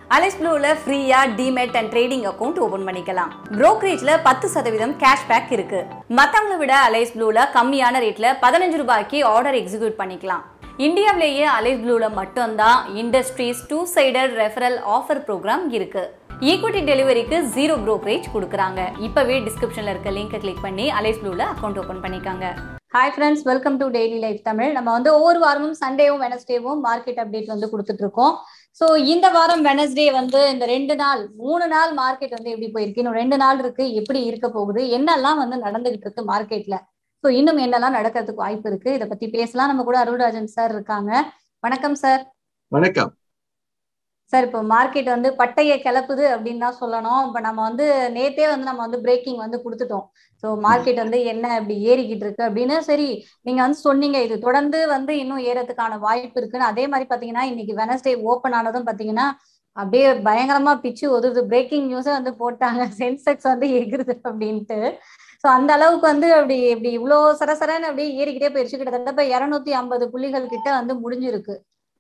Alice ப்ளூவில் ஃப்ரீயாக demat and trading account open பண்ணிக்கலாம் ப்ரோக்கரேஜில் பத்து சதவீதம் கேஷ்பேக் இருக்கு மற்றவங்களை விட அலைஸ் ப்ளூவில் கம்மியான ரேட்டில் பதினஞ்சு ரூபாய்க்கு ஆர்டர் எக்ஸிக்யூட் பண்ணிக்கலாம் இந்தியாவிலேயே அலைஸ் ப்ளூவில் மட்டும்தான் industry's two sided referral offer program இருக்கு ஈக்விட்டி டெலிவரிக்கு ஜீரோ ப்ரோக்கரேஜ் கொடுக்குறாங்க இப்போவே டிஸ்கிரிப்ஷனில் இருக்க லிங்கை கிளிக் பண்ணி அலைஸ் ப்ளூவில் அக்கௌண்ட் ஓப்பன் பண்ணிக்காங்க hi friends welcome to daily life Tamil நம்ம வந்து ஒவ்வொரு வாரமும் சண்டேவும் வெனஸ்டேவும் மார்க்கெட் அப்டேட் வந்து கொடுத்துட்டு இருக்கோம் ஸோ இந்த வாரம் வெனஸ்டே வந்து இந்த ரெண்டு நாள் மூணு நாள் மார்க்கெட் வந்து எப்படி போயிருக்கு இன்னும் ரெண்டு நாள் இருக்கு எப்படி இருக்க போகுது என்னெல்லாம் வந்து நடந்துகிட்டு இருக்கு மார்க்கெட்ல ஸோ இன்னும் என்னெல்லாம் நடக்கிறதுக்கு வாய்ப்பு இருக்கு இதை பத்தி பேசலாம் நம்ம கூட அருள்ராஜன் சார் இருக்காங்க வணக்கம் சார் வணக்கம் சார் இப்போ மார்க்கெட் வந்து பட்டையை கிளப்புது அப்படின்னு தான் சொல்லணும் இப்போ நம்ம வந்து நேத்தே வந்து நம்ம வந்து பிரேக்கிங் வந்து கொடுத்துட்டோம் ஸோ மார்க்கெட் வந்து என்ன இப்படி ஏறிக்கிட்டு இருக்கு அப்படின்னு சரி நீங்க வந்து சொன்னீங்க இது தொடர்ந்து வந்து இன்னும் ஏறதுக்கான வாய்ப்பு இருக்குன்னு அதே மாதிரி பாத்தீங்கன்னா இன்னைக்கு வெனஸ்டே ஓப்பன் ஆனதும் பாத்தீங்கன்னா அப்படியே பயங்கரமா பிச்சு ஒதுருது பிரேக்கிங் நியூஸே வந்து போட்டாங்க சென்செக்ஸ் வந்து எகிருது அப்படின்ட்டு ஸோ அந்த அளவுக்கு வந்து அப்படி இப்படி இவ்வளோ சரசரன்னு அப்படியே ஏறிக்கிட்டே போயிருச்சு கிட்டத்தட்ட இப்போ இரநூத்தி ஐம்பது புள்ளிகள் கிட்ட வந்து முடிஞ்சிருக்கு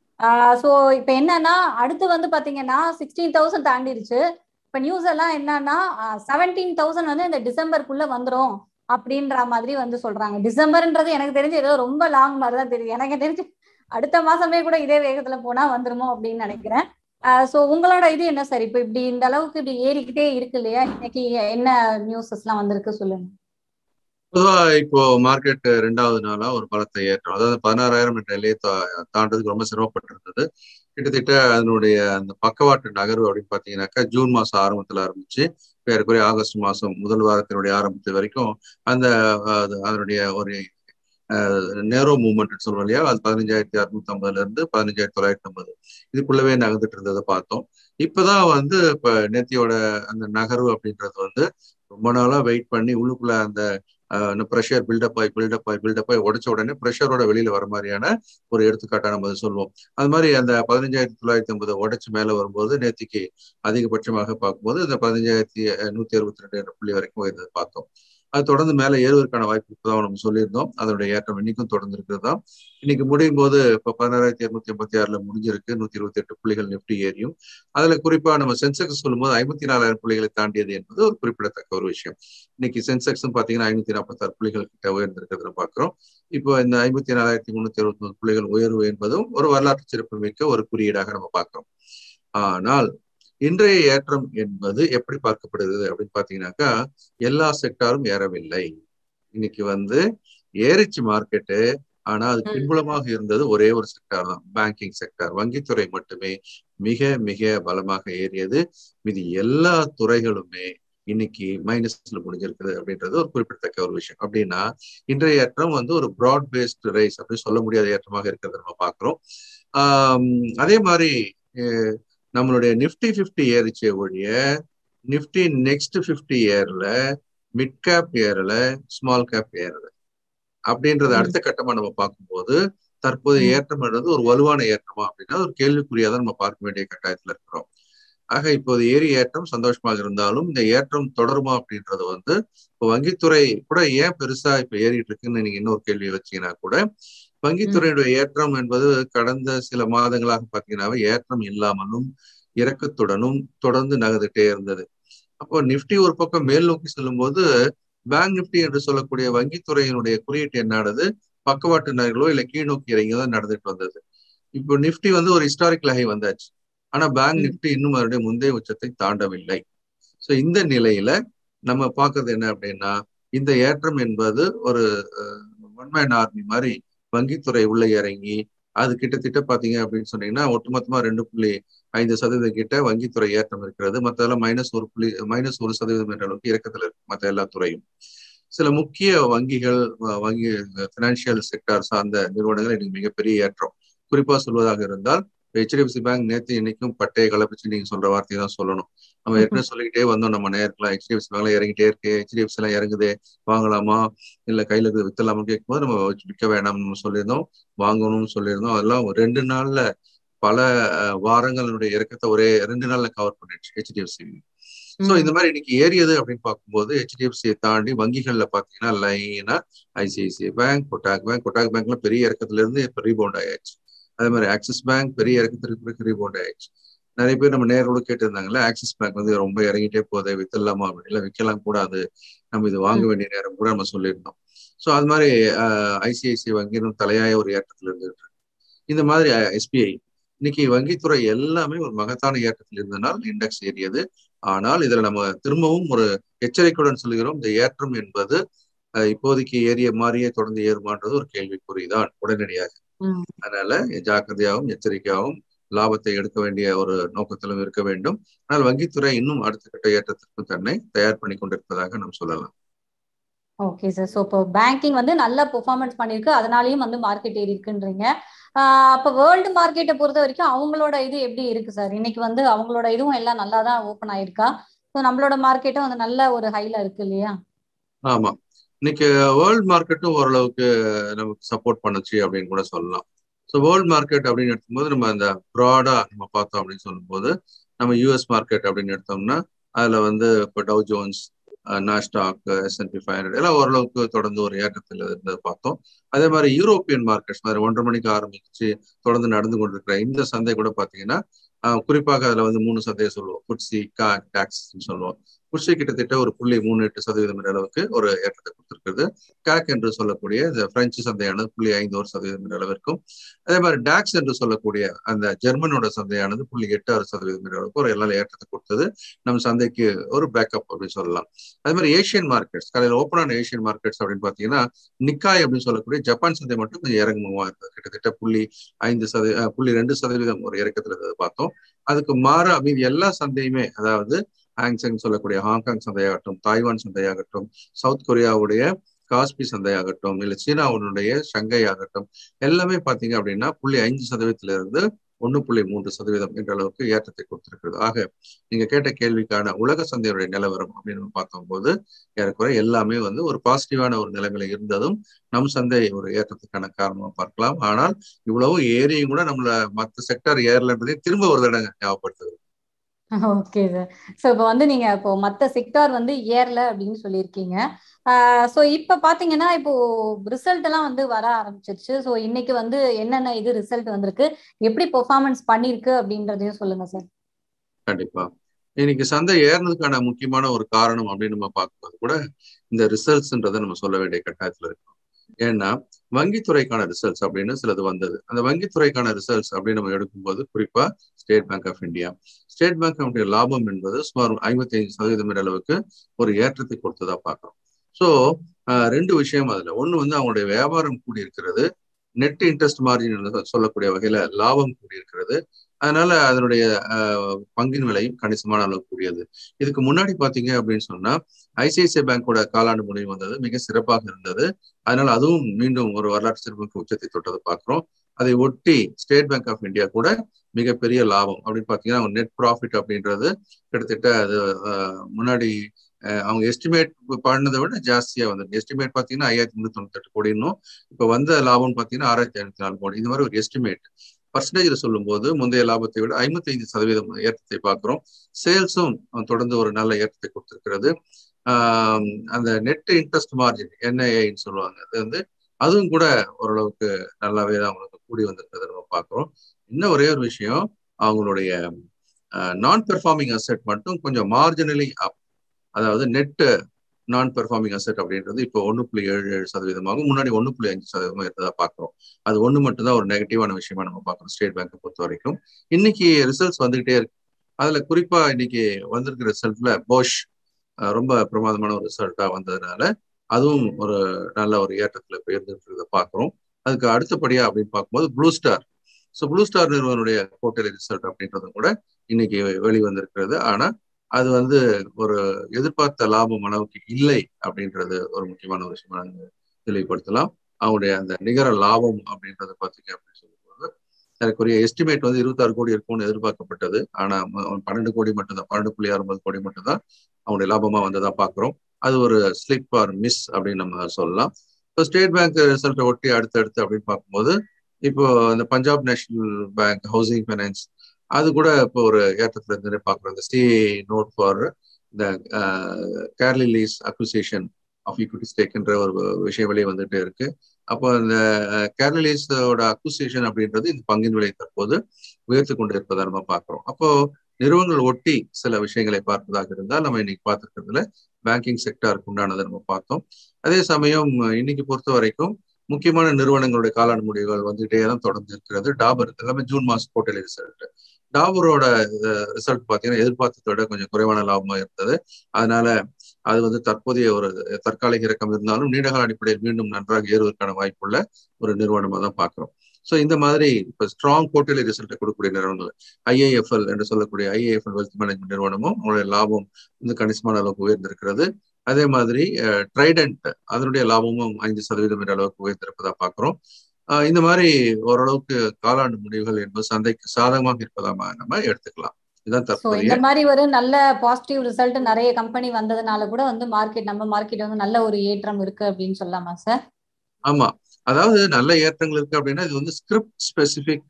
ஸோ இப்போ என்னன்னா அடுத்து வந்து பாத்தீங்கன்னா சிக்ஸ்டீன் தௌசண்ட் தாண்டிருச்சு இப்போ நியூஸ் எல்லாம் என்னன்னா செவன்டீன் தௌசண்ட் வந்து இந்த டிசம்பருக்குள்ள வந்துடும் அப்படின்ற மாதிரி வந்து சொல்றாங்க டிசம்பர்ன்றது எனக்கு தெரிஞ்சு ஏதோ ரொம்ப லாங் மாதிரி தான் தெரியுது எனக்கு தெரிஞ்சு அடுத்த மாசமே கூட இதே வேகத்துல போனா வந்துருமோ அப்படின்னு நினைக்கிறேன் ஸோ உங்களோட இது என்ன சார் இப்போ இப்படி இந்த அளவுக்கு இப்படி ஏறிக்கிட்டே இருக்கு இல்லையா இன்னைக்கு என்ன நியூஸஸ் எல்லாம் வந்திருக்கு சொல்லுங்க பொதுவா இப்போ மார்க்கெட் ரெண்டாவது நாளா ஒரு பலத்தை ஏற்றம் அதாவது பதினாறாயிரம் என்ற நிலையை தாண்டதுக்கு ரொம்ப சிரமப்பட்டு இருந்தது கிட்டத்தட்ட அதனுடைய அந்த பக்கவாட்டு நகர்வு அப்படின்னு பாத்தீங்கன்னாக்கா ஜூன் மாசம் ஆரம்பத்துல ஆரம்பிச்சு ஏறக்குறைய ஆகஸ்ட் மாசம் முதல் வாரத்தினுடைய ஆரம்பத்து வரைக்கும் அந்த அதனுடைய ஒரு நேரோ மூவ்மெண்ட் சொல்றோம் இல்லையா அது பதினஞ்சாயிரத்தி அறுநூத்தி ஐம்பதுல இருந்து பதினஞ்சாயிரத்தி தொள்ளாயிரத்தி ஐம்பது இதுக்குள்ளவே நகர்ந்துட்டு இருந்ததை பார்த்தோம் இப்பதான் வந்து இப்ப நேத்தியோட அந்த நகர்வு அப்படின்றது வந்து ரொம்ப நாளா வெயிட் பண்ணி உள்ளுக்குள்ள அந்த ப்ரெஷர் பில்டப் ஆகி பில்டப் ஆகி பில்டப் ஆகி உடச்ச உடனே ப்ரெஷரோட வெளியில வர மாதிரியான ஒரு எடுத்துக்காட்டா நம்ம சொல்லுவோம் அது மாதிரி அந்த பதினஞ்சாயிரத்தி தொள்ளாயிரத்தி ஐம்பது உடச்சு மேல வரும்போது நேத்திக்கு அதிகபட்சமாக பார்க்கும்போது இந்த பதினஞ்சாயிரத்தி நூத்தி அறுபத்தி ரெண்டு புள்ளி வரைக்கும் இருந்தது பார்த்தோம் அது தொடர்ந்து மேல ஏறுவதற்கான வாய்ப்பு இப்பதான் நம்ம சொல்லியிருந்தோம் அதனுடைய ஏற்றம் இன்னைக்கும் தொடர்ந்து இருக்கிறது தான் இன்னைக்கு முடியும் போது இப்ப பதினாறாயிரத்தி இருநூத்தி எண்பத்தி ஆறுல முடிஞ்சிருக்கு நூத்தி இருபத்தி எட்டு புள்ளிகள் நிப்டி ஏறியும் அதுல குறிப்பா நம்ம சென்செக்ஸ் சொல்லும்போது ஐம்பத்தி நாலாயிரம் புள்ளிகளை தாண்டியது என்பது ஒரு குறிப்பிடத்தக்க ஒரு விஷயம் இன்னைக்கு சென்செக்ஸ் பாத்தீங்கன்னா ஐநூத்தி நாற்பத்தாறு புள்ளிகள் கிட்ட உயர்ந்திருக்கிறத பாக்குறோம் இப்போ இந்த ஐம்பத்தி நாலாயிரத்தி முன்னூத்தி அறுபத்தி மூணு புள்ளிகள் உயர்வு என்பதும் ஒரு வரலாற்று சிறப்பு மிக்க ஒரு குறியீடாக நம்ம பார்க்கிறோம் ஆனால் இன்றைய ஏற்றம் என்பது எப்படி பார்க்கப்படுகிறது அப்படின்னு பாத்தீங்கன்னாக்கா எல்லா செக்டாரும் ஏறவில்லை இன்னைக்கு வந்து ஏறிச்சு மார்க்கெட்டு ஆனா அது பின்புலமாக இருந்தது ஒரே ஒரு செக்டார் தான் பேங்கிங் செக்டார் வங்கித்துறை மட்டுமே மிக மிக பலமாக ஏறியது மீது எல்லா துறைகளுமே இன்னைக்கு மைனஸ்ல முடிஞ்சிருக்குது அப்படின்றது ஒரு குறிப்பிடத்தக்க ஒரு விஷயம் அப்படின்னா இன்றைய ஏற்றம் வந்து ஒரு ப்ராட் பேஸ்ட் ரைஸ் அப்படின்னு சொல்ல முடியாத ஏற்றமாக இருக்கிறத நம்ம பாக்குறோம் ஆஹ் அதே மாதிரி நம்மளுடைய நிப்டி பிப்டி ஏறிச்சே ஒழிய நிப்டி நெக்ஸ்ட் பிப்டி ஏர்ல மிட் கேப் ஏறல ஸ்மால் கேப் ஏறல அப்படின்றது அடுத்த கட்டமா நம்ம பார்க்கும்போது தற்போது ஏற்றம் என்றது ஒரு வலுவான ஏற்றமா அப்படின்னா ஒரு கேள்விக்குறியாதான் நம்ம பார்க்க வேண்டிய கட்டாயத்துல இருக்கிறோம் ஆக இப்போது ஏறி ஏற்றம் சந்தோஷமாக இருந்தாலும் இந்த ஏற்றம் தொடருமா அப்படின்றது வந்து இப்போ வங்கித்துறை கூட ஏன் பெருசா இப்ப ஏறிட்டு இருக்குன்னு நீங்க இன்னொரு கேள்வி வச்சீங்கன்னா கூட வங்கித்துறையுடைய ஏற்றம் என்பது கடந்த சில மாதங்களாக பார்த்தீங்கன்னாவே ஏற்றம் இல்லாமலும் இறக்கத்துடனும் தொடர்ந்து நகர்ந்துட்டே இருந்தது அப்போ நிப்டி ஒரு பக்கம் மேல் நோக்கி செல்லும் போது பேங்க் நிப்டி என்று சொல்லக்கூடிய வங்கித்துறையினுடைய குறியீட்டு என்னானது பக்கவாட்டு நகர்களோ இல்ல கீழ் நோக்கி இறங்கியோ தான் நடந்துட்டு வந்தது இப்போ நிப்டி வந்து ஒரு ஹிஸ்டாரிக்கல் ஹை வந்தாச்சு ஆனா பேங்க் நிப்டி இன்னும் அதனுடைய முந்தைய உச்சத்தை தாண்டவில்லை சோ இந்த நிலையில நம்ம பார்க்கறது என்ன அப்படின்னா இந்த ஏற்றம் என்பது ஒரு ஒன் மேன் ஆர்மி மாதிரி வங்கித்துறை உள்ள இறங்கி அது கிட்டத்தட்ட பாத்தீங்க அப்படின்னு சொன்னீங்கன்னா ஒட்டுமொத்தமா ரெண்டு புள்ளி ஐந்து சதவீதம் கிட்ட வங்கித்துறை ஏற்றம் இருக்கிறது மற்றதெல்லாம் மைனஸ் ஒரு புள்ளி மைனஸ் ஒரு சதவீதம் என்ற அளவுக்கு இறக்கத்துல இருக்கு மற்ற எல்லா துறையும் சில முக்கிய வங்கிகள் வங்கி பினான்சியல் செக்டார் சார்ந்த நிறுவனங்கள் இன்னைக்கு மிகப்பெரிய ஏற்றம் குறிப்பா சொல்வதாக இருந்தால் ஹெச்டிஎஃப்சி பேங்க் நேற்று இன்னைக்கும் பட்டையை கலப்பிச்சு நீங்க சொல்ற வார்த்தையை தான் சொல்லணும் நம்ம ஏற்கனவே சொல்லிக்கிட்டே வந்தோம் நம்ம நேரத்துல ஹெச்டிஎஃப்சி பேங்க்ல இறங்கிட்டே இருக்கு ஹெச்டிஎஃப்சி எல்லாம் இறங்குதே வாங்கலாமா இல்ல கையில இருக்கிறது வித்தலாமா கேட்கும்போது நம்ம விற்க வேணாம்னு சொல்லியிருந்தோம் வாங்கணும்னு சொல்லியிருந்தோம் அதெல்லாம் ரெண்டு நாள்ல பல வாரங்களுடைய இறக்கத்தை ஒரே ரெண்டு நாள்ல கவர் பண்ணிடுச்சு ஹெச்டிஎஃப்சி சோ இந்த மாதிரி இன்னைக்கு ஏறியது அப்படின்னு பார்க்கும்போது ஹெச்டிஎஃப்சியை தாண்டி வங்கிகள்ல பாத்தீங்கன்னா லைனா ICICI bank Kotak bank Kotak பேங்க்ல பெரிய இறக்கத்துல இருந்து இப்ப ரீபவுண்ட் ஆயாச்சு அதே மாதிரி ஆக்சிஸ் பேங்க் பெரிய இறக்கத்திற்கு பிறகு ரீபவுண்ட் ஆயிடுச்சு நிறைய பேர் நம்ம நேரோட கேட்டிருந்தாங்கல்ல ஆக்சிஸ் பேங்க் வந்து ரொம்ப இறங்கிட்டே போதே வித்துடலாமா இல்லை விற்கலாம் கூடாது நம்ம இது வாங்க வேண்டிய நேரம் கூட நம்ம சொல்லியிருந்தோம் ஸோ அது மாதிரி ஐசிஐசிஐ வங்கியும் தலையாய ஒரு ஏற்றத்தில் இருந்துட்டு இந்த மாதிரி எஸ்பிஐ இன்னைக்கு வங்கித்துறை எல்லாமே ஒரு மகத்தான ஏற்றத்தில் இருந்தனால் இண்டெக்ஸ் ஏறியது ஆனால் இதுல நம்ம திரும்பவும் ஒரு எச்சரிக்கையுடன் சொல்கிறோம் இந்த ஏற்றம் என்பது இப்போதைக்கு ஏறிய மாதிரியே தொடர்ந்து ஏறுமான்றது ஒரு கேள்விக்குறிதான் உடனடியாக அதனால ஜாக்கிரதையாகவும் எச்சரிக்கையாகவும் லாபத்தை எடுக்க வேண்டிய ஒரு நோக்கத்திலும் இருக்க வேண்டும் ஆனால் வங்கித்துறை இன்னும் அடுத்த கட்ட ஏற்றத்திற்கும் தன்னை தயார் பண்ணி கொண்டிருப்பதாக நாம் சொல்லலாம் ஓகே சார் ஸோ இப்போ பேங்கிங் வந்து நல்ல பெர்ஃபார்மன்ஸ் பண்ணியிருக்கு அதனாலயும் வந்து மார்க்கெட் ஏறி இருக்குன்றீங்க அப்போ வேர்ல்டு மார்க்கெட்டை பொறுத்த வரைக்கும் அவங்களோட இது எப்படி இருக்கு சார் இன்னைக்கு வந்து அவங்களோட இதுவும் எல்லாம் நல்லா தான் ஓப்பன் ஆயிருக்கா ஸோ நம்மளோட மார்க்கெட்டும் வந்து நல்ல ஒரு ஹைல இருக்கு இல்லையா ஆமா இன்னைக்கு வேர்ல்டு மார்க்கெட்டும் ஓரளவுக்கு நமக்கு சப்போர்ட் பண்ணுச்சு அப்படின்னு கூட சொல்லலாம் ஸோ வேர்ல்டு மார்க்கெட் அப்படின்னு எடுக்கும்போது நம்ம அந்த ப்ராடா நம்ம பார்த்தோம் அப்படின்னு சொல்லும்போது நம்ம யூஎஸ் மார்க்கெட் அப்படின்னு எடுத்தோம்னா அதுல வந்து இப்போ Dow Jones Nasdaq S and P five hundred எல்லாம் ஓரளவுக்கு தொடர்ந்து ஒரு ஏற்றத்தில் இருந்தது பார்த்தோம் அதே மாதிரி யூரோப்பியன் மார்க்கெட்ஸ் மாதிரி ஒன்றரை மணிக்கு ஆரம்பிச்சு தொடர்ந்து நடந்து கொண்டிருக்கிற இந்த சந்தை கூட பார்த்தீங்கன்னா குறிப்பாக அதுல வந்து மூணு சந்தையை சொல்லுவோம் புட்சி கா டாக்ஸ் சொல்லுவோம் புட்சி கிட்டத்தட்ட ஒரு புள்ளி மூணு எட்டு சதவீதம் அளவுக்கு ஒரு ஏற்றத்தை கொடுத்திருக்கிறது கேக் என்று சொல்லக்கூடிய இந்த பிரெஞ்சு சந்தையானது புள்ளி ஐந்து ஒரு சதவீதம் அளவிற்கும் அதே மாதிரி டாக்ஸ் என்று சொல்லக்கூடிய அந்த ஜெர்மனோட சந்தையானது புள்ளி எட்டு ஆறு சதவீதம் அளவுக்கு ஒரு எல்லா ஏற்றத்தை கொடுத்தது நம்ம சந்தைக்கு ஒரு பேக்கப் அப்படின்னு சொல்லலாம் அதே மாதிரி ஏஷியன் மார்க்கெட்ஸ் காலையில் ஓப்பனான ஏஷியன் மார்க்கெட்ஸ் அப்படின்னு பார்த்தீங்கன்னா நிக்காய் அப்படின்னு சொல்லக்கூடிய ஜப்பான் சந்தை மட்டும் கொஞ்சம் இறங்குமா இருந்தது கிட்டத்தட்ட புள்ளி ஐந்து சதவீதம் புள்ளி ரெண்டு சதவீதம் ஒரு இறக்கத்துல இருந்தது பார்த்தோம் அதுக்கு மாற மீது எல்லா சந்தையுமே அதாவது ஹாங்சங் சொல்லக்கூடிய ஹாங்காங் சந்தையாகட்டும் தாய்வான் சந்தையாகட்டும் சவுத் கொரியாவுடைய காஸ்பி சந்தையாகட்டும் இல்ல சீனாவுடைய ஷங்கை ஆகட்டும் எல்லாமே பாத்தீங்க அப்படின்னா புள்ளி ஐந்து சதவீதத்துல இருந்து ஒன்று புள்ளி மூன்று சதவீதம் என்ற அளவுக்கு ஏற்றத்தை கொடுத்திருக்கிறது ஆக நீங்க கேட்ட கேள்விக்கான உலக சந்தையுடைய நிலவரம் அப்படின்னு பார்த்தோம்போது ஏறக்குறை எல்லாமே வந்து ஒரு பாசிட்டிவான ஒரு நிலைமையில இருந்ததும் நம் சந்தை ஒரு ஏற்றத்துக்கான காரணமா பார்க்கலாம் ஆனால் இவ்வளவு ஏரியும் கூட நம்மள மற்ற செக்டர் ஏறலன்றதே திரும்ப ஒரு தடவை ஞாபகப்படுத்துது ஓகே சார் ஸோ இப்போ வந்து நீங்க இப்போ மற்ற செக்டார் வந்து ஏறல அப்படின்னு சொல்லியிருக்கீங்க ஸோ இப்போ பார்த்தீங்கன்னா இப்போ ரிசல்ட் எல்லாம் வந்து வர ஆரம்பிச்சிருச்சு ஸோ இன்னைக்கு வந்து என்னென்ன இது ரிசல்ட் வந்திருக்கு எப்படி பெர்ஃபார்மன்ஸ் பண்ணிருக்கு அப்படின்றதையும் சொல்லுங்க சார் கண்டிப்பா இன்னைக்கு சந்தை ஏறினதுக்கான முக்கியமான ஒரு காரணம் அப்படின்னு நம்ம பார்க்கும்போது கூட இந்த ரிசல்ட்ஸ்ன்றதை நம்ம சொல்ல வேண்டிய கட்டாயத்துல இருக்கோம் ஏன்னா வங்கித்துறைக்கான ரிசல்ட்ஸ் அப்படின்னு சிலது வந்தது அந்த வங்கித்துறைக்கான ரிசல்ட்ஸ் அப்படின்னு நம்ம எடுக்கும்போது குறிப்பா state bank of India state bank of லாபம் என்பது சுமார் ஐம்பத்தி ஐந்து சதவீதம் அளவுக்கு ஒரு ஏற்றத்தை கொடுத்ததா பார்க்கிறோம் ஸோ ரெண்டு விஷயம் அதுல ஒண்ணு வந்து அவங்களுடைய வியாபாரம் கூடி இருக்கிறது நெட் இன்ட்ரெஸ்ட் மார்ஜின் சொல்லக்கூடிய வகையில லாபம் கூடியிருக்கிறது அதனால அதனுடைய பங்கின் விலையும் கணிசமான அளவு கூடியது இதுக்கு முன்னாடி பாத்தீங்க அப்படின்னு சொன்னா ஐசிஐசிஐ பேங்கோட காலாண்டு முடிவு வந்தது மிக சிறப்பாக இருந்தது அதனால அதுவும் மீண்டும் ஒரு வரலாற்று சிறப்புக்கு உச்சத்தை தொட்டதை பார்க்கிறோம் அதை ஒட்டி ஸ்டேட் பேங்க் ஆஃப் இந்தியா கூட மிகப்பெரிய லாபம் அப்படின்னு பாத்தீங்கன்னா நெட் ப்ராஃபிட் அப்படின்றது கிட்டத்தட்ட அது முன்னாடி அவங்க எஸ்டிமேட் பண்ணதை விட ஜாஸ்தியா வந்து எஸ்டிமேட் பாத்தீங்கன்னா ஐயாயிரத்தி முன்னூத்தி தொண்ணூத்தி எட்டு கோடினும் இப்ப வந்த லாபம் பாத்தீங்கன்னா ஆறாயிரத்தி ஐநூத்தி நாலு கோடி இந்த மாதிரி ஒரு எஸ்டிமேட் பர்சன்டேஜ்ல சொல்லும் போது முந்தைய லாபத்தை விட ஐம்பத்தி ஐந்து சதவீதம் ஏற்றத்தை பார்க்கிறோம் சேல்ஸும் தொடர்ந்து ஒரு நல்ல ஏற்றத்தை கொடுத்திருக்கிறது ஆஹ் அந்த நெட் இன்ட்ரெஸ்ட் மார்ஜின் என்ஐஐன்னு சொல்லுவாங்க அது வந்து அதுவும் கூட ஓரளவுக்கு நல்லாவே தான் அவங்களுக்கு கூடி வந்திருக்கிறத நம்ம பார்க்கிறோம் இன்னும் ஒரே ஒரு விஷயம் அவங்களுடைய நான் பெர்ஃபார்மிங் அசெட் மட்டும் கொஞ்சம் மார்ஜினலி அப் அதாவது நெட் நான் பெர்ஃபார்மிங் அசெட் அப்படின்றது இப்போ ஒன்று புள்ளி ஏழு ஏழு சதவீதமாகும் முன்னாடி ஒன்று புள்ளி அஞ்சு சதவீதமாக இருந்ததா பார்க்குறோம் அது ஒன்று மட்டும் தான் ஒரு நெகட்டிவான விஷயமா நம்ம பார்க்குறோம் ஸ்டேட் பேங்கை பொறுத்த வரைக்கும் இன்னைக்கு ரிசல்ட்ஸ் வந்துகிட்டே இருக்கு அதுல குறிப்பா இன்னைக்கு வந்திருக்கிற ரிசல்ட்ல போஷ் ரொம்ப பிரமாதமான ஒரு ரிசல்ட்டா வந்ததுனால அதுவும் ஒரு நல்ல ஒரு ஏற்றத்துல போயிருந்துன்றத பார்க்குறோம் அதுக்கு அடுத்தபடியா அப்படின்னு பார்க்கும்போது Blue Star so Blue Star நிறுவனுடைய குவார்டர்லி ரிசல்ட் அப்படின்றதும் கூட இன்னைக்கு வெளிவந்திருக்கிறது ஆனா அது வந்து ஒரு எதிர்பார்த்த லாபம் அளவுக்கு இல்லை அப்படின்றது ஒரு முக்கியமான ஒரு விஷயமா தெளிவுபடுத்தலாம் அவங்களுடைய அந்த நிகர லாபம் அப்படின்றத பார்த்தீங்க அப்படின்னு சொல்லும்போது எனக்குரிய எஸ்டிமேட் வந்து இருபத்தாறு கோடி இருக்கும்னு எதிர்பார்க்கப்பட்டது ஆனா பன்னெண்டு கோடி மட்டும்தான் பன்னெண்டு புள்ளி அறுபது கோடி மட்டும்தான் அவங்களுடைய லாபமா வந்ததா பாக்குறோம் அது ஒரு ஸ்லிப் ஆர் மிஸ் அப்படின்னு நம்ம சொல்லலாம் இப்போ ஸ்டேட் பேங்க் ரிசல்ட்டை ஒட்டி அடுத்தடுத்து அப்படின்னு பார்க்கும்போது இப்போ இந்த Punjab national bank housing finance அது கூட இப்போ ஒரு ஏற்றத்துல இருந்து பார்க்குறோம் இந்த ஸ்டே நோட் ஃபார் இந்த Carlyle's acquisition of equity ஸ்டேக்ன்ற ஒரு விஷயம் வெளியே வந்துட்டே இருக்கு அப்போ இந்த கேரளீஸோட அக்குசியேஷன் அப்படின்றது இந்த பங்கின் விலை தற்போது உயர்த்து கொண்டு இருப்பதை நம்ம பார்க்கிறோம் அப்போ நிறுவனங்கள் ஒட்டி சில விஷயங்களை பார்ப்பதாக இருந்தால் நம்ம இன்னைக்கு பார்த்துருக்கிறதுல பேங்கிங் செக்டாருக்கு உண்டானதை நம்ம பார்த்தோம் அதே சமயம் இன்னைக்கு பொறுத்த வரைக்கும் முக்கியமான நிறுவனங்களுடைய காலாண்டு முடிவுகள் வந்துகிட்டே தான் தொடர்ந்து இருக்கிறது டாபர் எல்லாமே ஜூன் மாசம் போட்டியில் ரிசல்ட் டாபரோட ரிசல்ட் பார்த்தீங்கன்னா எதிர்பார்த்ததை விட கொஞ்சம் குறைவான லாபமா இருந்தது அதனால அது வந்து தற்போதைய ஒரு தற்காலிக இறக்கம் இருந்தாலும் நீண்டகால அடிப்படையில் மீண்டும் நன்றாக ஏறுவதற்கான வாய்ப்புள்ள ஒரு நிறுவனமாக தான் பார்க்கிறோம் ஸோ இந்த மாதிரி இப்போ ஸ்ட்ராங் குவார்டர்லி ரிசல்ட்டை கொடுக்கக்கூடிய நிறுவனங்கள் ஐஏஎஃப்எல் என்று சொல்லக்கூடிய ஐஏஎஃப்எல் வெல்த் மேனேஜ்மெண்ட் நிறுவனமும் அவங்களுடைய லாபம் வந்து கணிசமான அளவுக்கு உயர்ந்திருக்கிறது அதே மாதிரி ட்ரைடன்ட் அதனுடைய லாபமும் ஐந்து சதவீதம் என்ற அளவுக்கு உயர்ந்திருப்பதா பார்க்கிறோம் இந்த மாதிரி ஓரளவுக்கு காலாண்டு முடிவுகள் என்பது சந்தைக்கு சாதகமாக இருப்பதாக நம்ம எடுத்துக்கலாம் இதுதான் தற்போதைய இந்த மாதிரி ஒரு நல்ல பாசிட்டிவ் ரிசல்ட் நிறைய கம்பெனி வந்ததுனால கூட வந்து மார்க்கெட் நம்ம மார்க்கெட் வந்து நல்ல ஒரு ஏற்றம் இருக்கு அப்படின்னு சொல்லலாமா சார் ஆமா அதாவது நல்ல ஏற்றங்கள் இருக்கு அப்படின்னா இது வந்து ஸ்கிரிப்ட் ஸ்பெசிபிக்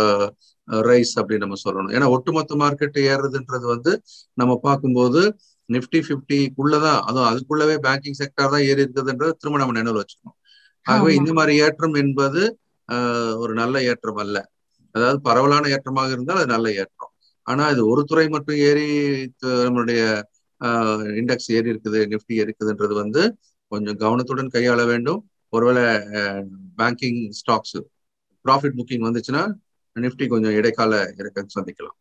ரைஸ் அப்படின்னு நம்ம சொல்லணும் ஏன்னா ஒட்டுமொத்த மார்க்கெட் ஏறுறதுன்றது வந்து நம்ம பார்க்கும்போது நிப்டி பிப்டிக்குள்ளதான் அதுவும் அதுக்குள்ளவே பேங்கிங் செக்டர் தான் ஏறி இருக்குதுன்றது திரும்ப நம்ம நினைவு வச்சுக்கணும் ஆகவே இந்த மாதிரி ஏற்றம் என்பது ஒரு நல்ல ஏற்றம் அல்ல அதாவது பரவலான ஏற்றமாக இருந்தால் அது நல்ல ஏற்றம் ஆனா இது ஒரு துறை மட்டும் ஏறி நம்மளுடைய இண்டெக்ஸ் ஏறி இருக்குது நிப்டி இருக்குதுன்றது வந்து கொஞ்சம் கவனத்துடன் கையாள வேண்டும் ஒருவேளை பேங்கிங் ஸ்டாக்ஸ் ப்ராஃபிட் புக்கிங் வந்துச்சுன்னா நிப்டி கொஞ்சம் இடைக்கால இறக்க சந்திக்கலாம்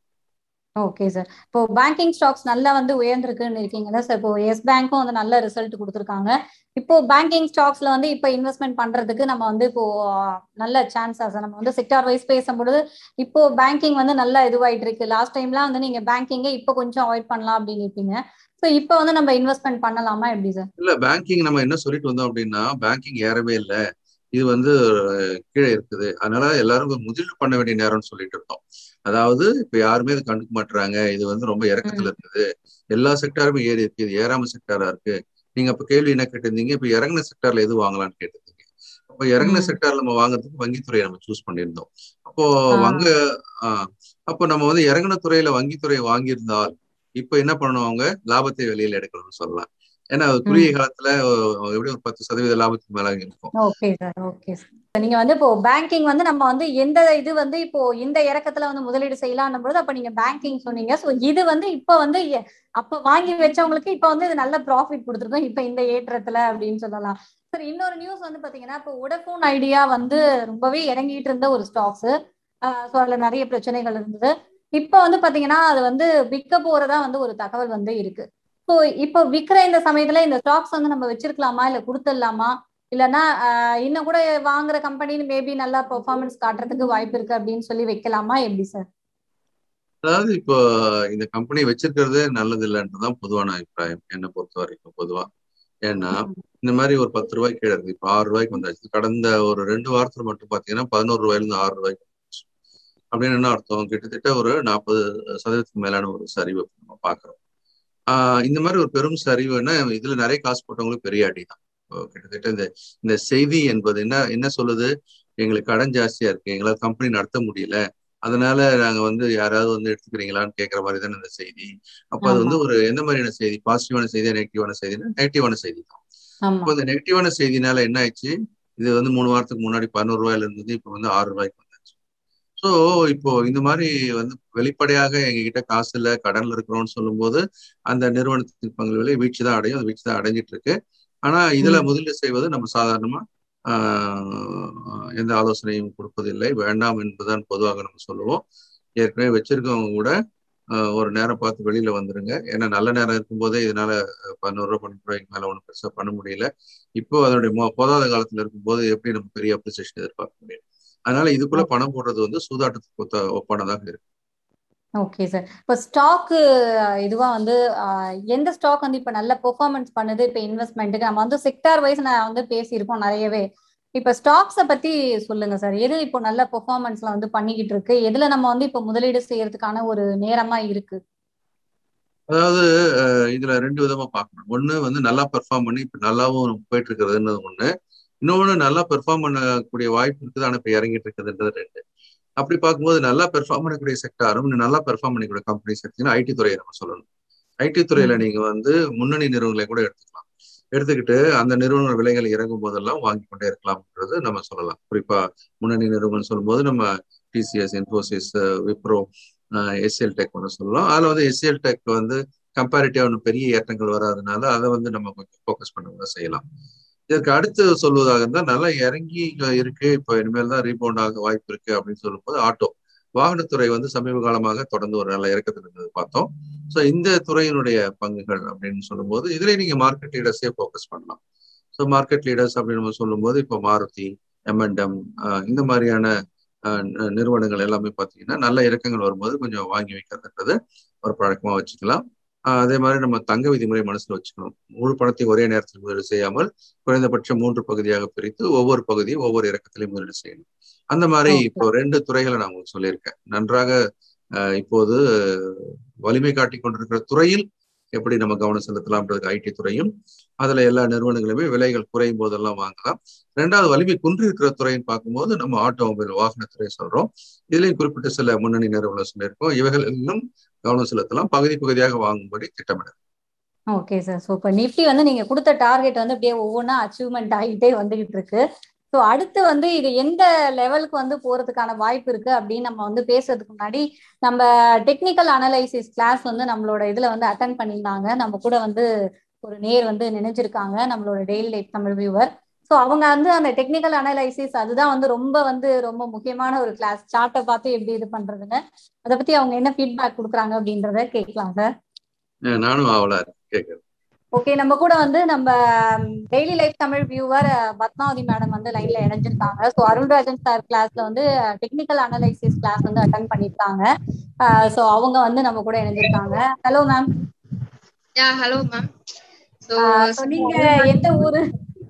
ஓகே சார் இப்போ பேங்கிங் ஸ்டாக்ஸ் நல்லா வந்து உயர்ந்திருக்குன்னு இருக்கீங்களா சார் இப்போ எஸ் பேங்க்கும் வந்து நல்ல ரிசல்ட் கொடுத்துருக்காங்க இப்போ பேங்கிங் ஸ்டாக்ஸ்ல வந்து இப்போ இன்வெஸ்ட்மெண்ட் பண்றதுக்கு நம்ம வந்து இப்போ நல்ல சான்ஸா சார் நம்ம வந்து செக்டார் வைஸ் பேசும்பொழுது இப்போ பேங்கிங் வந்து நல்லா இதுவாயிட்டு இருக்கு லாஸ்ட் டைம்லாம் வந்து நீங்க பேங்கிங்கை இப்போ கொஞ்சம் அவாய்ட் பண்ணலாம் அப்படின்னு இருப்பீங்க ஸோ இப்போ வந்து நம்ம இன்வெஸ்ட்மெண்ட் பண்ணலாமா எப்படி சார் இல்ல பேங்கிங் நம்ம என்ன சொல்லிட்டு வந்தோம் அப்படின்னா பேங்கிங் ஏறவே இல்லை இது வந்து கீழே இருக்குது அதனால எல்லாரும் முதலீடு பண்ண வேண்டிய நேரம்னு சொல்லிட்டு இருந்தோம் அதாவது இப்ப யாருமே இதை கண்டுக்க மாட்டுறாங்க இது வந்து ரொம்ப இறக்கத்துல இருக்குது எல்லா செக்டாருமே ஏறி இருக்கு இது ஏறாம செக்டாரா இருக்கு நீங்க அப்ப கேள்வி என்ன கேட்டிருந்தீங்க இப்ப இறங்கின செக்டார்ல எது வாங்கலாம்னு கேட்டிருந்தீங்க அப்போ இறங்கின செக்டார்ல நம்ம வாங்குறதுக்கு வங்கித்துறையை நம்ம சூஸ் பண்ணியிருந்தோம் அப்போ வங்க ஆஹ் அப்போ நம்ம வந்து இறங்கின துறையில வங்கித்துறையை வாங்கியிருந்தால் இப்ப என்ன பண்ணணும் அவங்க லாபத்தை வெளியில எடுக்கணும்னு சொல்லலாம் ஏன்னா குறுகிய காலத்துல எப்படி ஒரு பத்து சதவீத லாபத்துக்கு மேல இருக்கும் ஓகே சார் ஓகே சார் நீங்க வந்து இப்போ பேங்கிங் வந்து நம்ம வந்து எந்த இது வந்து இப்போ இந்த இறக்கத்துல வந்து முதலீடு செய்யலாம் பொழுது அப்ப நீங்க பேங்கிங் சொன்னீங்க ஸோ இது வந்து இப்ப வந்து அப்ப வாங்கி வச்சவங்களுக்கு இப்ப வந்து இது நல்ல ப்ராஃபிட் கொடுத்துருக்கோம் இப்ப இந்த ஏற்றத்துல அப்படின்னு சொல்லலாம் சார் இன்னொரு நியூஸ் வந்து பாத்தீங்கன்னா இப்போ உடஃபோன் ஐடியா வந்து ரொம்பவே இறங்கிட்டு இருந்த ஒரு ஸ்டாக்ஸ் ஸோ அதுல நிறைய பிரச்சனைகள் இருந்தது இப்ப வந்து பாத்தீங்கன்னா அது வந்து விற்க போறதா வந்து ஒரு தகவல் வந்து இருக்கு ஸோ இப்போ விற்கிற இந்த சமயத்துல இந்த ஸ்டாக்ஸ் வந்து நம்ம வச்சிருக்கலாமா இல்ல கொடுத்துடலாமா இல்லைன்னா இன்னும் கூட வாங்குற கம்பெனின்னு மேபி நல்லா பெர்ஃபார்மன்ஸ் காட்டுறதுக்கு வாய்ப்பு இருக்கு அப்படின்னு சொல்லி வைக்கலாமா எப்படி சார் அதாவது இப்போ இந்த கம்பெனி வச்சிருக்கிறது நல்லது இல்லைன்றதுதான் பொதுவான அபிப்பிராயம் என்னை பொறுத்த வரைக்கும் பொதுவா ஏன்னா இந்த மாதிரி ஒரு பத்து ரூபாய்க்கு கீழே இருக்கு இப்போ ஆறு ரூபாய்க்கு வந்தாச்சு கடந்த ஒரு ரெண்டு வாரத்துல மட்டும் பாத்தீங்கன்னா பதினோரு ரூபாயில இருந்து ஆறு ரூபாய்க்கு அப்படின்னு என்ன அர்த்தம் கிட்டத்தட்ட ஒரு நாற்பது சதவீதத்துக்கு மேலான ஒரு சரிவு நம்ம பாக்குறோம் ஆஹ் இந்த மாதிரி ஒரு பெரும் சரிவுன்னா இதுல நிறைய காசு போட்டவங்களுக்கு பெரிய அடி தான் கிட்டத்தட்ட இந்த இந்த செய்தி என்பது என்ன என்ன சொல்லுது எங்களுக்கு கடன் ஜாஸ்தியா இருக்கு எங்களால் கம்பெனி நடத்த முடியல அதனால நாங்க வந்து யாராவது வந்து எடுத்துக்கிறீங்களான்னு கேட்கற மாதிரி தானே இந்த செய்தி அப்ப அது வந்து ஒரு எந்த மாதிரியான செய்தி பாசிட்டிவான செய்தியா நெகட்டிவான செய்தினா நெகட்டிவான செய்தி தான் இப்போ இந்த நெகட்டிவான செய்தினால என்ன ஆயிடுச்சு இது வந்து மூணு வாரத்துக்கு முன்னாடி பதினோரு ரூபாயில இருந்தது இப்போ வந்து ஆறு ரூபாய்க்கு வந்தாச்சு ஸோ இப்போ இந்த மாதிரி வந்து வெளிப்படையாக எங்ககிட்ட காசு இல்லை கடன்ல இருக்கிறோம்னு சொல்லும்போது அந்த நிறுவனத்தின் பங்கு விலை வீழ்ச்சி தான் அடையும் அது வீழ்ச்சி தான் அடைஞ்சிட்டு இருக்கு ஆனா இதுல முதலீடு செய்வது நம்ம சாதாரணமா எந்த ஆலோசனையும் கொடுப்பதில்லை வேண்டாம் என்பதுதான் பொதுவாக நம்ம சொல்லுவோம் ஏற்கனவே வச்சிருக்கவங்க கூட ஒரு நேரம் பார்த்து வெளியில வந்துருங்க ஏன்னா நல்ல நேரம் இருக்கும்போதே இதனால பதினோரு ரூபாய் பன்னெண்டு ரூபாய்க்கு மேல ஒன்றும் பெருசா பண்ண முடியல இப்போ அதனுடைய போதாத காலத்துல இருக்கும்போது எப்படி நம்ம பெரிய அப்ரிசியேஷன் எதிர்பார்க்க முடியும் அதனால இதுக்குள்ள பணம் போடுறது வந்து சூதாட்டத்துக்கு ஒத்த ஒப்பானதாக இருக்கு ஓகே சார் இப்போ ஸ்டாக்கு இதுவா வந்து எந்த ஸ்டாக் வந்து இப்போ நல்ல பெர்ஃபார்மன்ஸ் பண்ணுது இப்போ இன்வெஸ்ட்மெண்ட்டுக்கு நம்ம வந்து செக்டார் வைஸ் நான் வந்து பேசியிருக்கோம் நிறையவே இப்போ ஸ்டாக்ஸை பத்தி சொல்லுங்க சார் எது இப்போ நல்ல பெர்ஃபார்மன்ஸ்ல வந்து பண்ணிக்கிட்டு இருக்கு எதுல நம்ம வந்து இப்போ முதலீடு செய்யறதுக்கான ஒரு நேரமா இருக்கு அதாவது இதுல ரெண்டு விதமா பார்க்கணும் ஒண்ணு வந்து நல்லா பெர்ஃபார்ம் பண்ணி இப்ப நல்லாவும் போயிட்டு இருக்கிறதுன்றது ஒண்ணு இன்னொன்னு நல்லா பெர்ஃபார்ம் பண்ணக்கூடிய வாய்ப்பு இருக்குது ஆனா இப்ப இறங்கிட்டு இருக்குதுன்றது ரெண்டு அப்படி பார்க்கும்போது நல்லா பெர்ஃபார்ம் பண்ணக்கூடிய செக்டாரும் நல்லா பெர்ஃபார்ம் பண்ணக்கூடிய கம்பெனிஸ் எடுத்தீங்கன்னா ஐடி துறையை நம்ம சொல்லணும் ஐடி துறையில நீங்க வந்து முன்னணி நிறுவனங்களை கூட எடுத்துக்கலாம் எடுத்துக்கிட்டு அந்த நிறுவன விலைகள் இறங்கும் போதெல்லாம் வாங்கி கொண்டே இருக்கலாம்ன்றது நம்ம சொல்லலாம் குறிப்பா முன்னணி நிறுவனம் சொல்லும்போது நம்ம TCS Infosys Wipro HCL Tech ஒன்று சொல்லலாம் அதில் வந்து எஸ்எல் டெக் வந்து கம்பேரிட்டிவ் ஒன்று பெரிய ஏற்றங்கள் வராதனால அதை வந்து நம்ம கொஞ்சம் ஃபோக்கஸ் பண்ண செய்யலாம் இதற்கு அடுத்து சொல்வதாக இருந்தால் நல்லா இறங்கி இருக்கு இப்போ இனிமேல் தான் ரீபவுண்ட் ஆக வாய்ப்பு இருக்கு அப்படின்னு சொல்லும்போது ஆட்டோ வாகனத்துறை வந்து சமீப காலமாக தொடர்ந்து ஒரு நல்ல இறக்கத்தில் இருந்தது பார்த்தோம் ஸோ இந்த துறையினுடைய பங்குகள் அப்படின்னு சொல்லும்போது இதுல நீங்க மார்க்கெட் லீடர்ஸே ஃபோக்கஸ் பண்ணலாம் ஸோ மார்க்கெட் லீடர்ஸ் அப்படின்னு நம்ம சொல்லும்போது இப்போ மாருதி எம்என்டம் இந்த மாதிரியான நிறுவனங்கள் எல்லாமே பார்த்தீங்கன்னா நல்ல இறக்கங்கள் வரும்போது கொஞ்சம் வாங்கி வைக்கிறதுன்றது ஒரு பழக்கமாக வச்சுக்கலாம் அதே மாதிரி நம்ம தங்க விதிமுறை மனசுல வச்சுக்கணும் முழு பணத்தை ஒரே நேரத்தில் முதலீடு செய்யாமல் குறைந்தபட்சம் மூன்று பகுதியாக பிரித்து ஒவ்வொரு பகுதியும் ஒவ்வொரு இறக்கத்திலையும் முதலீடு செய்யணும் அந்த மாதிரி இப்போ ரெண்டு துறைகளை நான் உங்களுக்கு சொல்லியிருக்கேன் நன்றாக இப்போது வலிமை காட்டி கொண்டிருக்கிற துறையில் எப்படி நம்ம கவனம் செலுத்தலாம்ன்றது ஐடி துறையும் அதுல எல்லா நிறுவனங்களுமே விலைகள் குறையும் போதெல்லாம் வாங்கலாம் ரெண்டாவது வலிமை குன்றி இருக்கிற துறைன்னு பார்க்கும்போது நம்ம ஆட்டோமொபைல் வாகனத்துறை சொல்றோம் இதுலயும் குறிப்பிட்ட சில முன்னணி நிறுவனம் சொல்லியிருக்கோம் இவைகள் இன்னும் கவனம் செலுத்தலாம் பகுதி பகுதியாக வாங்கும்படி திட்டமிடுது ஓகே சார் ஸோ இப்போ நிஃப்டி வந்து நீங்க கொடுத்த டார்கெட் வந்து அப்படியே ஒவ்வொன்றா அச்சீவ்மெண்ட் ஆகிட்டே வந்துகிட்டு இருக்கு ஸோ அடுத்து வந்து இது எந்த லெவலுக்கு வந்து போறதுக்கான வாய்ப்பு இருக்கு அப்படின்னு நம்ம வந்து பேசுறதுக்கு முன்னாடி நம்ம டெக்னிக்கல் அனலைசிஸ் கிளாஸ் வந்து நம்மளோட இதுல வந்து அட்டன் பண்ணியிருந்தாங்க நம்ம கூட வந்து ஒரு நேர் வந்து நினைச்சிருக்காங்க நம்மளோட daily life Tamil viewer so அவங்க வந்து அந்த டெக்னிக்கல் அனலைசிஸ் அதுதான் வந்து ரொம்ப வந்து ரொம்ப முக்கியமான ஒரு கிளாஸ் சார்ட்டை பார்த்து எப்படி இது பண்றதுன்னு அதை பத்தி அவங்க என்ன ஃபீட்பேக் கொடுக்குறாங்க அப்படின்றத கேட்கலாம் சார் நானும் அவளா கேட்கறேன் ஓகே நம்ம கூட வந்து நம்ம daily life Tamil viewer Padmavathi madam வந்து லைன்ல இணைஞ்சிருக்காங்க ஸோ அருள்ராஜன் சார் கிளாஸ்ல வந்து டெக்னிக்கல் அனலைசிஸ் கிளாஸ் வந்து அட்டன் பண்ணிருக்காங்க ஸோ அவங்க வந்து நம்ம கூட இணைஞ்சிருக்காங்க hello ma'am yeah hello ma'am so நீங்க எந்த ஊரு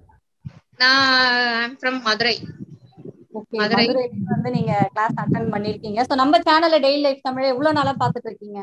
நான் ஃப்ரம் மதுரை ஓகே மதுரை வந்து நீங்க கிளாஸ் அட்டன் பண்ணிருக்கீங்க ஸோ நம்ம சேனல்ல டெய்லி லைஃப் தமிழ் எவ்வளவு நாளா பாத்துட்டு இருக்கீங்க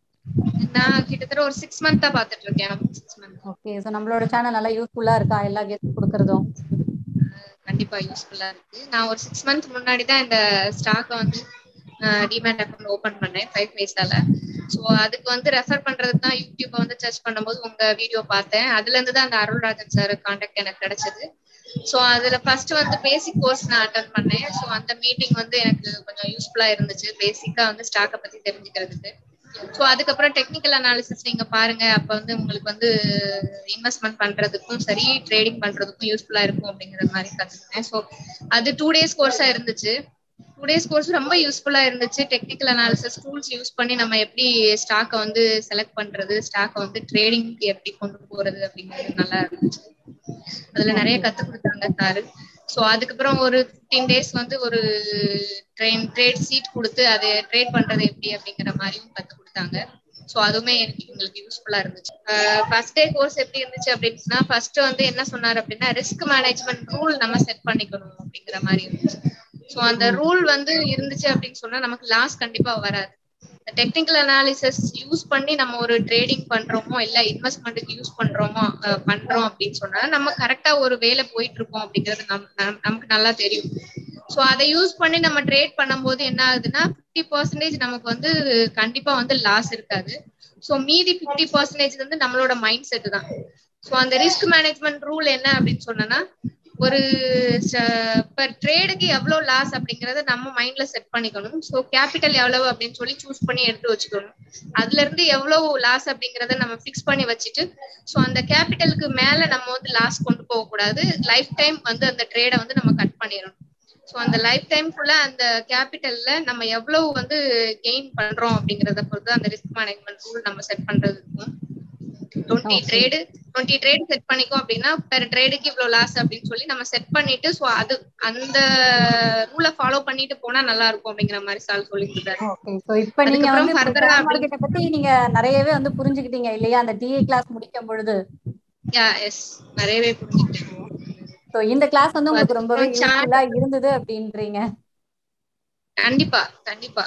நான் கிட்டத்தட்ட ஒரு சிக்ஸ் மந்தா பாத்துட்டு இருக்கேன் சிக்ஸ் மந்த் ஓகே ஸோ நம்மளோட சேனல் நல்லா யூஸ்ஃபுல்லா இருக்கா எல்லா கெஸ்ட் கொடுக்கறதும் கண்டிப்பா யூஸ்ஃபுல்லா இருக்கு நான் ஒரு சிக்ஸ் மந்த் முன்னாடி தான் இந்த ஸ்டாக்கை வந்து டிமேட் அக்கௌண்ட் ஓபன் பண்ணேன் ஃபைவ் பைசால ஸோ அதுக்கு வந்து ரெஃபர் பண்றதுக்கு தான் யூடியூப் வந்து சர்ச் பண்ணும்போது உங்க வீடியோ பார்த்தேன் அதுல இருந்து தான் அந்த அருள்ராஜன் சார் கான்டாக்ட் எனக்கு கிடைச்சது ஸோ அதுல ஃபர்ஸ்ட் வந்து பேசிக் கோர்ஸ் நான் அட்டன் பண்ணேன் ஸோ அந்த மீட்டிங் வந்து எனக்கு கொஞ்சம் யூஸ்ஃபுல்லா இருந்துச்சு பேசிக்கா வந்து ஸ்டாக்கை பத்தி தெரிஞ்சுக்கிறதுக்கு ஸோ அதுக்கப்புறம் டெக்னிக்கல் அனாலிசிஸ் நீங்க பாருங்க அப்ப வந்து உங்களுக்கு வந்து இன்வெஸ்ட்மெண்ட் பண்றதுக்கும் சரி ட்ரேடிங் பண்றதுக்கும் யூஸ்ஃபுல்லா இருக்கும் அப்படிங்கிற மாதிரி கத்துக்கிட்டேன் ஸோ அது டூ டேஸ் கோர்ஸா இருந்துச்சு டூ டேஸ் கோர்ஸ் ரொம்ப யூஸ்ஃபுல்லா இருந்துச்சு டெக்னிக்கல் அனாலிசிஸ் டூல்ஸ் யூஸ் பண்ணி நம்ம எப்படி ஸ்டாக்கை வந்து செலக்ட் பண்றது ஸ்டாக்கை வந்து ட்ரேடிங்க்கு எப்படி கொண்டு போறது அப்படிங்கிறது நல்லா இருந்துச்சு அதுல நிறைய கத்து கொடுத்தாங்க சாரு ஸோ அதுக்கப்புறம் ஒரு ஃபிஃப்டீன் டேஸ் வந்து ஒரு ட்ரெயின் ட்ரேட் சீட் கொடுத்து அதை ட்ரேட் பண்றது எப்படி அப்படிங்கிற மாதிரியும் கத்து கொடுத்தாங்க ஸோ அதுவுமே எனக்கு எங்களுக்கு யூஸ்ஃபுல்லா இருந்துச்சு ஃபர்ஸ்ட் டே கோர்ஸ் எப்படி இருந்துச்சு அப்படின்னா ஃபர்ஸ்ட் வந்து என்ன சொன்னார் அப்படின்னா ரிஸ்க் மேனேஜ்மெண்ட் ரூல் நம்ம செட் பண்ணிக்கணும் அப்படிங்கிற மாதிரி இருந்துச்சு ஸோ அந்த ரூல் வந்து இருந்துச்சு அப்படின்னு சொன்னா நமக்கு லாஸ் கண்டிப்பா வராது டெக்னிக்கல் அனாலிசிஸ் யூஸ் பண்ணி நம்ம ஒரு ட்ரேடிங் பண்றோமோ இல்ல இன்வெஸ்ட்மெண்ட்டுக்கு யூஸ் பண்றோமோ பண்றோம் அப்படின்னு சொன்னா நம்ம கரெக்டா ஒரு வேலை போயிட்டு இருக்கோம் அப்படிங்கிறது நம் நமக்கு நல்லா தெரியும் ஸோ அதை யூஸ் பண்ணி நம்ம ட்ரேட் பண்ணும்போது என்ன ஆகுதுன்னா ஃபிஃப்டி பர்சன்டேஜ் நமக்கு வந்து கண்டிப்பா வந்து லாஸ் இருக்காது ஸோ மீதி ஃபிஃப்டி பர்சன்டேஜ் வந்து நம்மளோட மைண்ட் செட் தான் ஸோ அந்த ரிஸ்க் மேனேஜ்மெண்ட் ரூல் என்ன அப்படின்னு சொன்னா ஒரு பர் ட்ரேடுக்கு எவ்வளவு லாஸ் அப்படிங்கறத நம்ம மைண்ட்ல செட் பண்ணிக்கணும் ஸோ கேபிட்டல் எவ்வளவு அப்படின்னு சொல்லி சூஸ் பண்ணி எடுத்து வச்சுக்கணும் அதுல இருந்து எவ்வளவு லாஸ் அப்படிங்கறத நம்ம ஃபிக்ஸ் பண்ணி வச்சுட்டு ஸோ அந்த கேபிட்டலுக்கு மேல நம்ம வந்து லாஸ் கொண்டு போக கூடாது லைஃப் டைம் வந்து அந்த ட்ரேடை வந்து நம்ம கட் பண்ணிடணும் ஸோ அந்த லைஃப் டைம் ஃபுல்லா அந்த கேபிட்டல்ல நம்ம எவ்வளவு வந்து கெயின் பண்றோம் அப்படிங்கறத பொறுத்து அந்த ரிஸ்க் மேனேஜ்மெண்ட் ரூல் நம்ம செட் பண்றது இருக்கும் twenty trade twenty trade set பண்ணிக்கோ அப்படின்னா பெர் ட்ரேடுக்கு இவ்வளவு லாஸ் அப்படின்னு சொல்லி நம்ம செட் பண்ணிட்டு ஸோ அது அந்த ரூலை ஃபாலோ பண்ணிட்டு போனா நல்லா இருக்கும் அப்படிங்கிற மாதிரி சால் சொல்லி கொடுத்தாரு ஓகே சோ இப்போ நீங்க வந்து மார்க்கெட்டை பத்தி நீங்க நிறையவே வந்து புரிஞ்சுக்கிட்டீங்க இல்லையா அந்த டிஏ கிளாஸ் முடிக்கும் பொழுது யா எஸ் நிறையவே புரிஞ்சுக்கிட்டேன் சோ இந்த கிளாஸ் வந்து உங்களுக்கு ரொம்பவே யூஸ்ஃபுல்லா இருந்தது அப்படின்றீங்க கண்டிப்பா கண்டிப்பா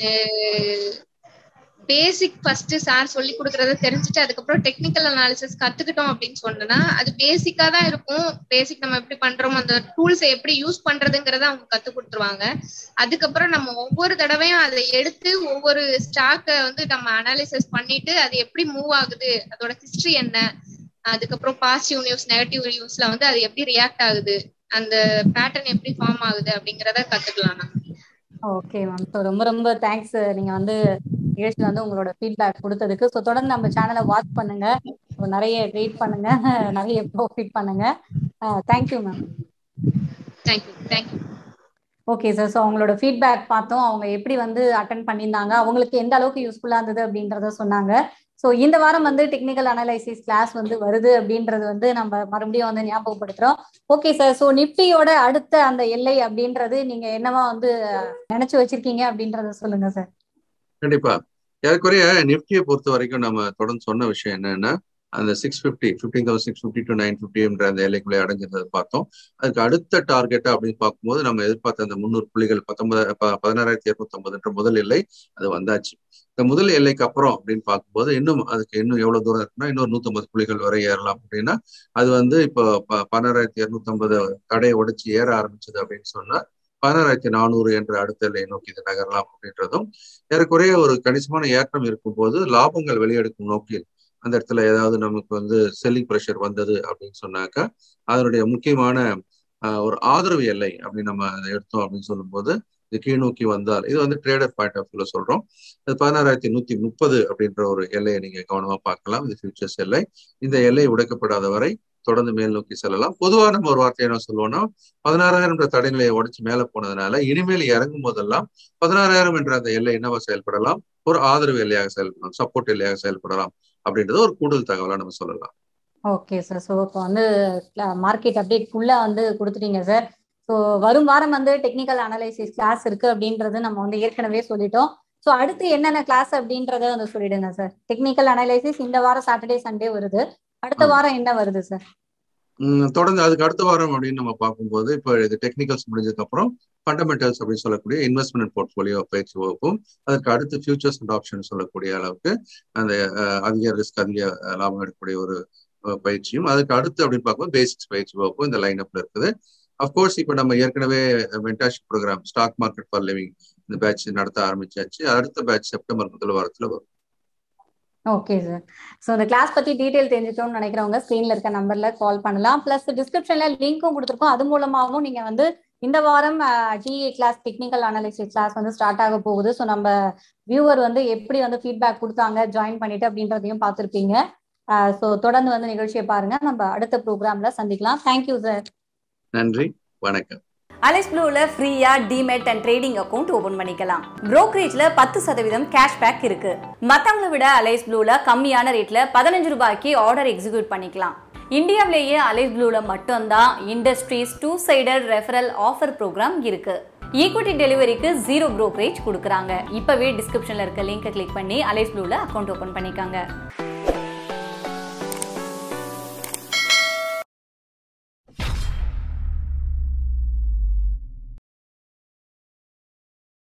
பேசிக் ஃபர்ஸ்ட் சார் சொல்லி கொடுக்கறத தெரிஞ்சுட்டு அதுக்கப்புறம் டெக்னிக்கல் அனாலிசிஸ் கத்துக்கிட்டோம் அப்படின்னு சொன்னா அது பேசிக்கா தான் இருக்கும் பேசிக் நம்ம எப்படி பண்றோம் அந்த டூல்ஸ் எப்படி யூஸ் பண்றதுங்கிறத அவங்க கத்து கொடுத்துருவாங்க அதுக்கப்புறம் நம்ம ஒவ்வொரு தடவையும் அதை எடுத்து ஒவ்வொரு ஸ்டாக்கை வந்து நம்ம அனாலிசிஸ் பண்ணிட்டு அது எப்படி மூவ் ஆகுது அதோட ஹிஸ்டரி என்ன அதுக்கப்புறம் பாசிட்டிவ் நியூஸ் நெகட்டிவ் நியூஸ்ல வந்து அது எப்படி ரியாக்ட் ஆகுது அந்த பேட்டர்ன் எப்படி ஃபார்ம் ஆகுது அப்படிங்கறத கத்துக்கலாம் நம்ம ஓகே மேம் ஸோ ரொம்ப ரொம்ப தேங்க்ஸ் நீங்க வந்து நிகழ்ச்சியில் வந்து உங்களோட ஃபீட்பேக் கொடுத்ததுக்கு ஸோ தொடர்ந்து நம்ம சேனலை வாட்ச் பண்ணுங்க So, நிறைய ட்ரீட் பண்ணுங்க நிறைய ப்ராஃபிட் பண்ணுங்க thank you ma'am thank you thank you okay sir so அவங்களோட ஃபீட்பேக் பார்த்தோம் அவங்க எப்படி வந்து அட்டன் பண்ணியிருந்தாங்க அவங்களுக்கு எந்த அளவுக்கு யூஸ்ஃபுல்லாக இருந்தது அப்படின்றத சொன்னாங்க ஸோ இந்த வாரம் வந்து டெக்னிக்கல் அனலைசிஸ் கிளாஸ் வந்து வருது அப்படின்றது வந்து நம்ம மறுபடியும் வந்து ஞாபகப்படுத்துறோம் ஓகே சார் ஸோ நிஃப்டியோட அடுத்த அந்த எல்லை அப்படின்றது நீங்க என்னவா வந்து நினைச்சு வச்சிருக்கீங்க அப்படின்றத சொல்லுங்க சார் கண்டிப்பா ஏறக்குறைய நிப்டியை பொறுத்த வரைக்கும் நம்ம தொடர்ந்து சொன்ன விஷயம் என்னன்னா அந்த six fifty fifteen thousand six fifty to nine ஃபிஃப்டின்ற அந்த எல்லைக்குள்ளே அடைஞ்சிருந்தது பார்த்தோம் அதுக்கு அடுத்த டார்கெட் அப்படின்னு பார்க்கும்போது நம்ம எதிர்பார்த்த அந்த முந்நூறு புள்ளிகள் பத்தொன்பது பதினாறாயிரத்தி இருநூத்தி முதல் எல்லை அது வந்தாச்சு இந்த முதல் எல்லைக்கு அப்புறம் அப்படின்னு பார்க்கும்போது இன்னும் அதுக்கு இன்னும் எவ்வளவு தூரம் இருக்குன்னா இன்னொரு நூத்தம்பது புள்ளிகள் வரை ஏறலாம் அப்படின்னா அது வந்து இப்போ பதினாறாயிரத்தி இருநூத்தி ஐம்பது தடையை உடைச்சு ஏற ஆரம்பிச்சது அப்படின்னு சொன்னா பதினாறாயிரத்தி நானூறு என்ற அடுத்த எல்லையை நோக்கி இது நகரலாம் அப்படின்றதும் ஏறக்குறைய ஒரு கணிசமான ஏற்றம் இருக்கும்போது லாபங்கள் வெளியெடுக்கும் நோக்கில் அந்த இடத்துல ஏதாவது நமக்கு வந்து செல்லிங் ப்ரெஷர் வந்தது அப்படின்னு சொன்னாக்கா அதனுடைய முக்கியமான ஒரு ஆதரவு எல்லை அப்படின்னு நம்ம அதை எடுத்தோம் அப்படின்னு சொல்லும்போது இது கீழ் நோக்கி வந்தால் இது வந்து ட்ரேடர் பாயிண்ட் ஆஃப் வியூல சொல்றோம் இது பதினாறாயிரத்தி நூத்தி முப்பது அப்படின்ற ஒரு எல்லையை நீங்க கவனமா பார்க்கலாம் இது ஃபியூச்சர்ஸ் எல்லை இந்த எல்லை உடைக்கப்படாத வரை தொடர்ந்து மேல் நோக்கி செல்லலாம் பொதுவாக நம்ம ஒரு வார்த்தையை என்ன சொல்லுவோம்னா பதினாறாயிரம் என்ற தடைநிலையை உடைச்சு மேல போனதுனால இனிமேல் இறங்கும் போதெல்லாம் பதினாறாயிரம் என்ற அந்த எல்லை என்னவா செயல்படலாம் ஒரு ஆதரவு எல்லையாக செயல்படலாம் சப்போர்ட் எல்லையாக செயல்படலாம் அப்படின்றது ஒரு கூடுதல் தகவலா நம்ம சொல்லலாம் ஓகே சார் ஸோ இப்போ வந்து மார்க்கெட் அப்டேட் ஃபுல்லா வந்து கொடுத்துட்டீங்க சார் ஸோ வரும் வாரம் வந்து டெக்னிக்கல் அனலைசிஸ் கிளாஸ் இருக்கு அப்படின்றது நம்ம வந்து ஏற்கனவே சொல்லிட்டோம் ஸோ அடுத்து என்னென்ன கிளாஸ் அப்படின்றத வந்து சொல்லிடுங்க சார் டெக்னிக்கல் அனலைசிஸ் இந்த வாரம் சாட்டர்டே சண்டே வருது அடுத்த வாரம் என்ன வருது சார் தொடர்ந்து அதுக்கு அடுத்த வாரம் அப்படின்னு நம்ம பார்க்கும்போது இப்போ இது டெக்னிக்கல்ஸ் முடிஞ்சதுக்கு அப்புறம் ஃபண்டமெண்டல்ஸ் அப்படின்னு சொல்லக்கூடிய இன்வெஸ்ட்மெண்ட் போர்ட்ஃபோலியோ பயிற்சி வகுப்பும் அதற்கு அடுத்து ஃபியூச்சர்ஸ் அண்ட் ஆப்ஷன் சொல்லக்கூடிய அளவுக்கு அந்த அதிக ரிஸ்க் அதிக லாபம் எடுக்கக்கூடிய ஒரு பயிற்சியும் அதுக்கு அடுத்து அப்படின்னு பார்க்கும்போது பேசிக்ஸ் பயிற்சி வகுப்பும் இந்த லைன் அப்ல இருக்குது அஃப்கோர்ஸ் இப்போ நம்ம ஏற்கனவே mentorship program stock market for living இந்த பேட்ச் நடத்த ஆரம்பிச்சாச்சு அடுத்த பேட்ச் செப்டம்பர் முதல் வாரத்துல வரும் ஓகே சார் ஸோ இந்த கிளாஸ் பத்தி டீடைல் தெரிஞ்சுக்கணும்னு நினைக்கிறவங்க ஸ்க்ரீன்ல இருக்க நம்பர்ல கால் பண்ணலாம் பிளஸ் டிஸ்கிரிப்ஷன்ல லிங்க்கும் கொடுத்துருக்கோம் அது மூலமாகவும் நீங்க வந்து இந்த வாரம் TA class technical analysis class வந்து ஸ்டார்ட் ஆக போகுது ஸோ நம்ம வியூவர் வந்து எப்படி வந்து ஃபீட்பேக் கொடுத்தாங்க ஜாயின் பண்ணிட்டு அப்படின்றதையும் பார்த்துருப்பீங்க ஸோ தொடர்ந்து வந்து நிகழ்ச்சியை பாருங்க நம்ம அடுத்த ப்ரோக்ராம்ல சந்திக்கலாம் தேங்க்யூ சார் நன்றி வணக்கம் அலைஸ் ப்ளூவில் ஃப்ரீயாக demat and trading account open பண்ணிக்கலாம் ப்ரோக்கரேஜில் பத்து சதவீதம் கேஷ்பேக் இருக்கு மற்றவங்களை விட அலைஸ் ப்ளூவில் கம்மியான ரேட்டில் பதினஞ்சு ரூபாய்க்கு ஆர்டர் எக்ஸிக்யூட் பண்ணிக்கலாம் இந்தியாவிலேயே அலைஸ் ப்ளூவில் மட்டும்தான் industry's two sided referral offer program இருக்கு ஈக்விட்டி டெலிவரிக்கு ஜீரோ ப்ரோக்கரேஜ் கொடுக்குறாங்க இப்போவே டிஸ்கிரிப்ஷனில் இருக்க லிங்கை கிளிக் பண்ணி அலைஸ் ப்ளூவில் அக்கௌண்ட் ஓப்பன் பண்ணிக்காங்க